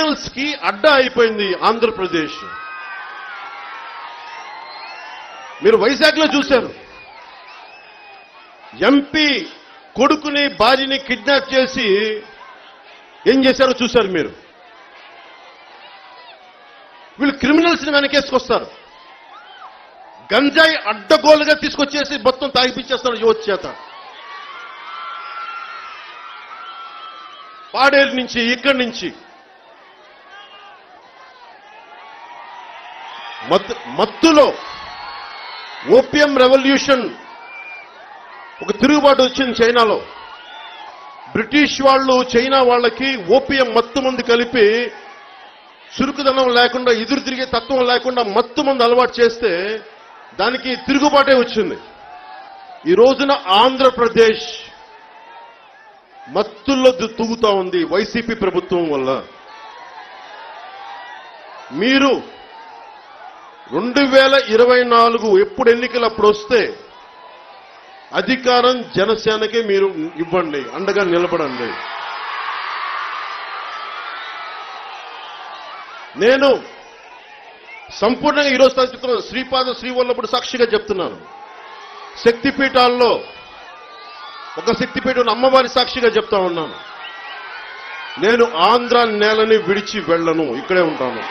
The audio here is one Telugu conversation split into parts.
క్రిమినల్స్ కి అడ్డా అయిపోయింది ఆంధ్రప్రదేశ్ మీరు వైజాగ్ లో చూశారు ఎంపీ కొడుకుని భార్యని కిడ్నాప్ చేసి ఏం చేశారో చూశారు మీరు వీళ్ళు క్రిమినల్స్ ని వెనకేసుకొస్తారు గంజాయి అడ్డగోలుగా తీసుకొచ్చేసి మొత్తం తాగిపించేస్తారు యువత చేత పాడేరు నుంచి ఇక్కడి నుంచి మత్తు మత్తులో ఓపియం రెవల్యూషన్ ఒక తిరుగుబాటు వచ్చింది చైనాలో బ్రిటిష్ వాళ్ళు చైనా వాళ్ళకి ఓపియం మత్తు మందు కలిపి చురుకుదనం లేకుండా ఎదురు తిరిగే తత్వం లేకుండా మత్తు మందు అలవాటు చేస్తే దానికి తిరుగుబాటే వచ్చింది ఈ రోజున ఆంధ్రప్రదేశ్ మత్తుల్లో దు- తూగుతా ఉంది వైసీపీ ప్రభుత్వం వల్ల మీరు రెండు వేల ఇరవై నాలుగు ఎప్పుడు ఎన్నికలు అప్పుడు వస్తే అధికారం జనసేనకే మీరు ఇవ్వండి అండగా నిలబడండి నేను సంపూర్ణంగా ఈరోజు చెప్తున్నాను శ్రీపాద శ్రీవల్లభుడు సాక్షిగా చెప్తున్నాను శక్తిపీఠాల్లో ఒక శక్తిపీఠం అమ్మవారి సాక్షిగా చెప్తా ఉన్నాను నేను ఆంధ్ర నేలని విడిచి వెళ్ళను ఇక్కడే ఉంటాను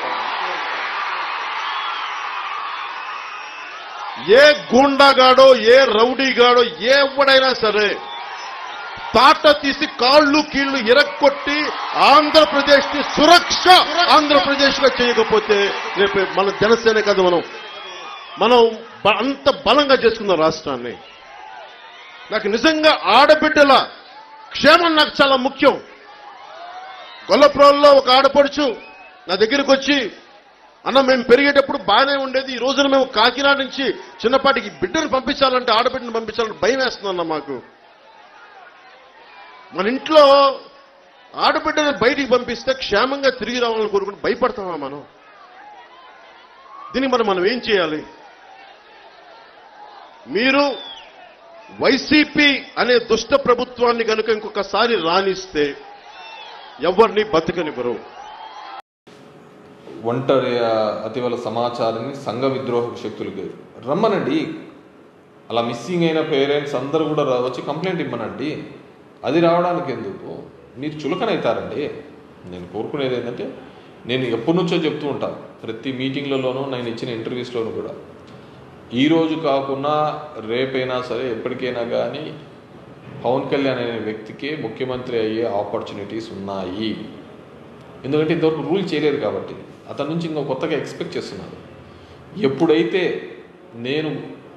ఏ గూండాగాడో ఏ రౌడీగాడో ఏ ఎవడైనా సరే తాట తీసి కాళ్ళు కీళ్లు ఇరక్కొట్టి ఆంధ్రప్రదేశ్ ని సురక్ష ఆంధ్రప్రదేశ్ గా చేయకపోతే రేపు మన జనసేన కదా మనం మనం బ- అంత బలంగా చేసుకుందాం రాష్ట్రాన్ని నాకు నిజంగా ఆడబిడ్డల క్షేమం నాకు చాలా ముఖ్యం గొల్లప్రోల్లో ఒక ఆడపడుచు నా దగ్గరికి వచ్చి అన్న మేము పెరిగేటప్పుడు బాగానే ఉండేది ఈ రోజున మేము కాకినాడ నుంచి చిన్నపాటికి బిడ్డను పంపించాలంటే ఆడబిడ్డను పంపించాలంటే భయం వేస్తుందన్న మాకు మన ఇంట్లో ఆడబిడ్డను బయటికి పంపిస్తే క్షేమంగా తిరిగి రావాలని కోరుకుంటే భయపడతామా మనం దీనికి మనం మనం ఏం చేయాలి మీరు వైసీపీ అనే దుష్ట ప్రభుత్వాన్ని కనుక ఇంకొకసారి రాణిస్తే ఎవరిని బతకనివ్వరు ఒంటరి ఆ, అతివల సమాచారాన్ని సంఘ విద్రోహ శక్తులకి రమ్మనండి అలా మిస్సింగ్ అయిన పేరెంట్స్ అందరూ కూడా రా- వచ్చి కంప్లైంట్ ఇమ్మనండి అది రావడానికి ఎందుకు మీరు చులకనవుతారండి నేను కోరుకునేది ఏంటంటే నేను ఎప్పటి నుంచో చెప్తూ ఉంటాను ప్రతి మీటింగ్లలోనూ నేను ఇచ్చిన ఇంటర్వ్యూస్లోనూ కూడా ఈ రోజు కాకుండా రేపైనా సరే ఎప్పటికైనా కానీ పవన్ కళ్యాణ్ అనే వ్యక్తికి ముఖ్యమంత్రి అయ్యే ఆపర్చునిటీస్ ఉన్నాయి ఎందుకంటే ఇంతవరకు రూల్ చేయలేదు కాబట్టి అతని నుంచి ఇంకో కొత్తగా ఎక్స్పెక్ట్ చేస్తున్నారు ఎప్పుడైతే నేను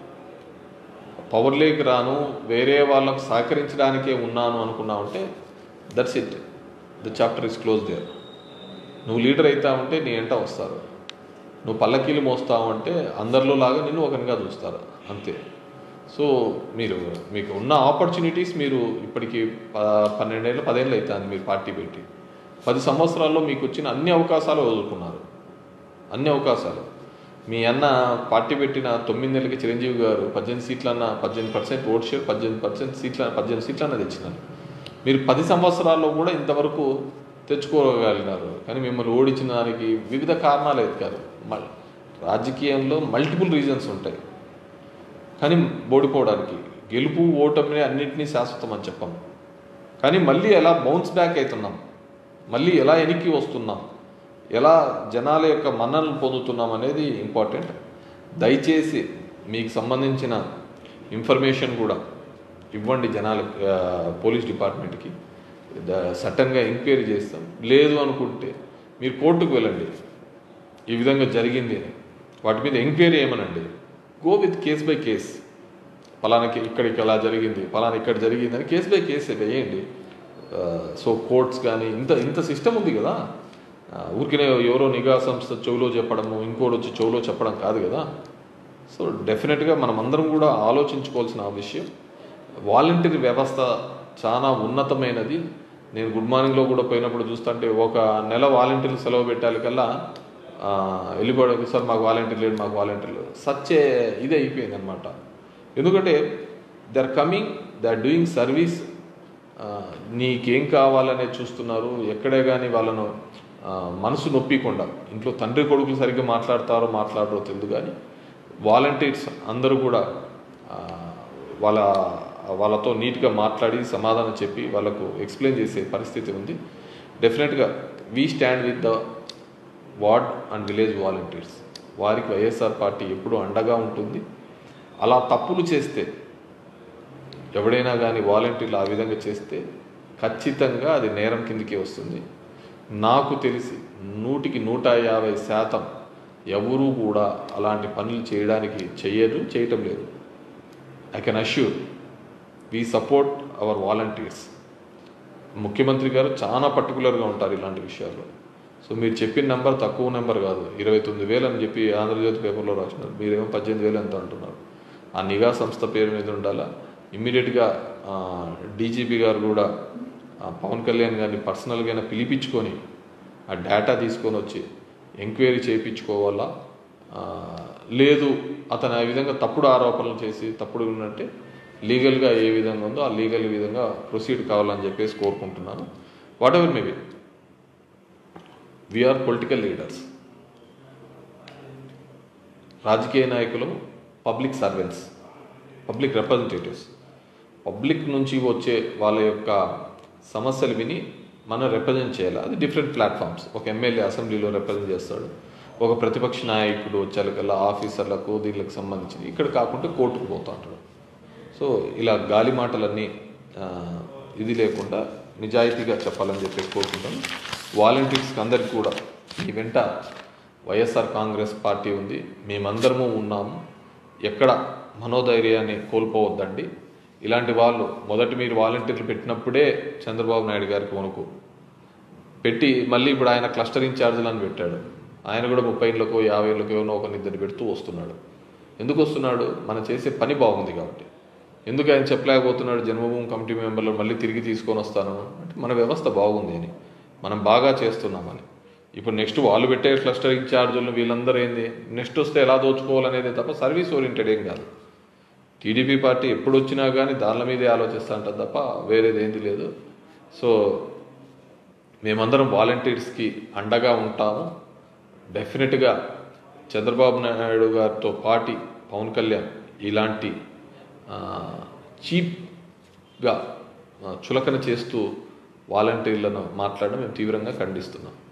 పవర్లోకి రాను వేరే వాళ్ళకు సహకరించడానికే ఉన్నాను అనుకున్నావంటే that's it the chapter is close there నువ్వు లీడర్ అవుతావంటే నీ ఎంట వస్తారు నువ్వు పల్లకీలు మోస్తావు అంటే అందరిలో లాగా నిన్ను ఒకరిగా చూస్తారు అంతే సో మీరు మీకు ఉన్న ఆపర్చునిటీస్ మీరు ఇప్పటికి ప పన్నెండేళ్ళు పదేళ్ళు అవుతుంది మీరు పార్టీ పెట్టి పది సంవత్సరాల్లో మీకు వచ్చిన అన్ని అవకాశాలు వదులుకున్నారు అన్ని అవకాశాలు మీ అన్న పార్టీ పెట్టిన తొమ్మిది నెలలకి చిరంజీవి గారు పద్దెనిమిది సీట్లన్న పద్దెనిమిది పర్సెంట్ ఓట్ షేర్ పద్దెనిమిది పర్సెంట్ సీట్ల పద్దెనిమిది సీట్లన్న తెచ్చినారు మీరు పది సంవత్సరాల్లో కూడా ఇంతవరకు తెచ్చుకోగలిగినారు కానీ మిమ్మల్ని ఓడించిన దానికి వివిధ కారణాలు ఎత్తుకారు మల్- రాజకీయంలో మల్టిపుల్ రీజన్స్ ఉంటాయి కానీ ఓడిపోవడానికి గెలుపు ఓటమిని అన్నింటినీ శాశ్వతం అని చెప్పాం కానీ మళ్ళీ ఎలా బౌన్స్ బ్యాక్ అవుతున్నాం మళ్ళీ ఎలా వెనక్కి వస్తున్నాం ఎలా జనాల యొక్క మన్ననలు పొందుతున్నాం అనేది ఇంపార్టెంట్ దయచేసి మీకు సంబంధించిన ఇన్ఫర్మేషన్ కూడా ఇవ్వండి జనాల పోలీస్ డిపార్ట్మెంట్కి సటన్గా ఎంక్వైరీ చేస్తాం లేదు అనుకుంటే మీరు కోర్టుకు వెళ్ళండి ఈ విధంగా జరిగింది అని వాటి మీద ఎంక్వైరీ ఏమనండి go with case by case పలానాకి ఇక్కడికి అలా జరిగింది పలానా ఇక్కడ జరిగింది అని కేస్ బై కేస్ వేయండి సో కోర్ట్స్ కానీ ఇంత ఇంత సిస్టమ్ ఉంది కదా ఆ, ఊరికనే ఎవరో నిఘా సంస్థ చెవులో చెప్పడము ఇంకోటి వచ్చి చెవులో చెప్పడం కాదు కదా సో డెఫినెట్గా మనం అందరం కూడా ఆలోచించుకోవాల్సిన ఆ విషయం వాలంటీర్ వ్యవస్థ చాలా ఉన్నతమైనది నేను గుడ్ మార్నింగ్లో కూడా పోయినప్పుడు చూస్తుంటే ఒక నెల వాలంటీర్లు సెలవు పెట్టాలి కల్లా ఆ, వెళ్ళిపోవడం సార్ మాకు వాలంటీర్ లేడు మాకు వాలంటీర్ లేడు సచ్చే ఇది అయిపోయింది అనమాట ఎందుకంటే they are coming they are doing service నీకేం కావాలనే చూస్తున్నారు ఎక్కడే కానీ వాళ్ళను ఆ, మనసు నొప్పికుండా ఇంట్లో తండ్రి కొడుకులు సరిగ్గా మాట్లాడతారో మాట్లాడరో తెలియదు కానీ వాలంటీర్స్ అందరూ కూడా ఆ, వాళ్ళ వాళ్ళతో నీట్గా మాట్లాడి సమాధానం చెప్పి వాళ్ళకు ఎక్స్ప్లెయిన్ చేసే పరిస్థితి ఉంది డెఫినెట్గా we stand with the ward and village volunteers వారికి వైఎస్ఆర్ పార్టీ ఎప్పుడూ అండగా ఉంటుంది అలా తప్పులు చేస్తే ఎవడైనా కానీ వాలంటీర్లు ఆ విధంగా చేస్తే ఖచ్చితంగా అది నేరం కిందికి వస్తుంది నాకు తెలిసి నూటికి నూట యాభై శాతం ఎవరూ కూడా అలాంటి పనులు చేయడానికి చెయ్యరు చేయటం లేదు I can assure we support our volunteers ముఖ్యమంత్రి గారు చాలా పర్టికులర్గా ఉంటారు ఇలాంటి విషయాల్లో సో మీరు చెప్పిన నెంబర్ తక్కువ నెంబర్ కాదు ఇరవై తొమ్మిది వేలు అని చెప్పి ఆంధ్రజ్యోతి పేపర్లో రాసినారు మీరేమో పద్దెనిమిది వేలు ఎంత అంటున్నారు ఆ నిఘా సంస్థ పేరు మీద ఉండాలా ఇమ్మీడియట్గా డీజీపీ గారు కూడా ఆ, పవన్ కళ్యాణ్ గారిని పర్సనల్గా పిలిపించుకొని ఆ డేటా తీసుకొని వచ్చి ఎంక్వైరీ చేయించుకోవాలా ఆ, లేదు అతను ఆ విధంగా తప్పుడు ఆరోపణలు చేసి తప్పుడు ఉన్నట్టే లీగల్గా ఏ విధంగా ఉందో ఆ లీగల్ విధంగా ప్రొసీడ్ కావాలని చెప్పేసి కోరుకుంటున్నాను whatever maybe we are political leaders రాజకీయ నాయకులు public servants public representatives public నుంచి వచ్చే వాళ్ళ యొక్క సమస్యలు విని మనం రిప్రజెంట్ చేయాలి అది డిఫరెంట్ ప్లాట్ఫామ్స్ ఒక ఎమ్మెల్యే అసెంబ్లీలో రిప్రజెంట్ చేస్తాడు ఒక ప్రతిపక్ష నాయకుడు వచ్చేకల్లా ఆఫీసర్లకు దీనికి సంబంధించి ఇక్కడ కాకుండా కోర్టుకు పోతూ ఉంటాడు సో ఇలా గాలి మాటలన్నీ ఆ, ఇది లేకుండా నిజాయితీగా చెప్పాలని చెప్పి కోరుకుంటాను వాలంటీర్స్కి అందరికీ కూడా ఈ వెంట వైఎస్ఆర్ కాంగ్రెస్ పార్టీ ఉంది మేమందరము ఉన్నాము ఎక్కడ మనోధైర్యాన్ని కోల్పోవద్దండి ఇలాంటి వాళ్ళు మొదటి మీరు వాలంటీర్లు పెట్టినప్పుడే చంద్రబాబు నాయుడు గారికి వణుకు పెట్టి మళ్ళీ ఇప్పుడు ఆయన క్లస్టర్ ఇన్ఛార్జీలు అని పెట్టాడు ఆయన కూడా ముప్పై ఏళ్ళకో యాభై ఏళ్ళకో ఎవరినో ఒక ఇద్దరు పెడుతూ వస్తున్నాడు ఎందుకు వస్తున్నాడు మనం చేసే పని బాగుంది కాబట్టి ఎందుకు ఆయన చెప్పలేకపోతున్నాడు జన్మభూమి కమిటీ మెంబర్లు మళ్ళీ తిరిగి తీసుకొని వస్తాను అంటే మన వ్యవస్థ బాగుంది అని మనం బాగా చేస్తున్నామని ఇప్పుడు నెక్స్ట్ వాళ్ళు పెట్టే క్లస్టర్ ఇన్ఛార్జీలు వీళ్ళందరూ ఏంది నెక్స్ట్ వస్తే ఎలా దోచుకోవాలనేది తప్ప సర్వీస్ ఓరియంటెడ్ ఏం కాదు టీడీపీ పార్టీ ఎప్పుడు వచ్చినా కానీ దానిల మీదే ఆలోచిస్తా ఉంటుంది తప్ప వేరేది ఏంది లేదు సో మేమందరం వాలంటీర్స్కి అండగా ఉంటాము డెఫినెట్గా చంద్రబాబు నాయుడు గారితో పాటి పవన్ కళ్యాణ్ ఇలాంటి చీప్గా చులకన చేస్తూ వాలంటీర్లను మాట్లాడడం మేము తీవ్రంగా ఖండిస్తున్నాం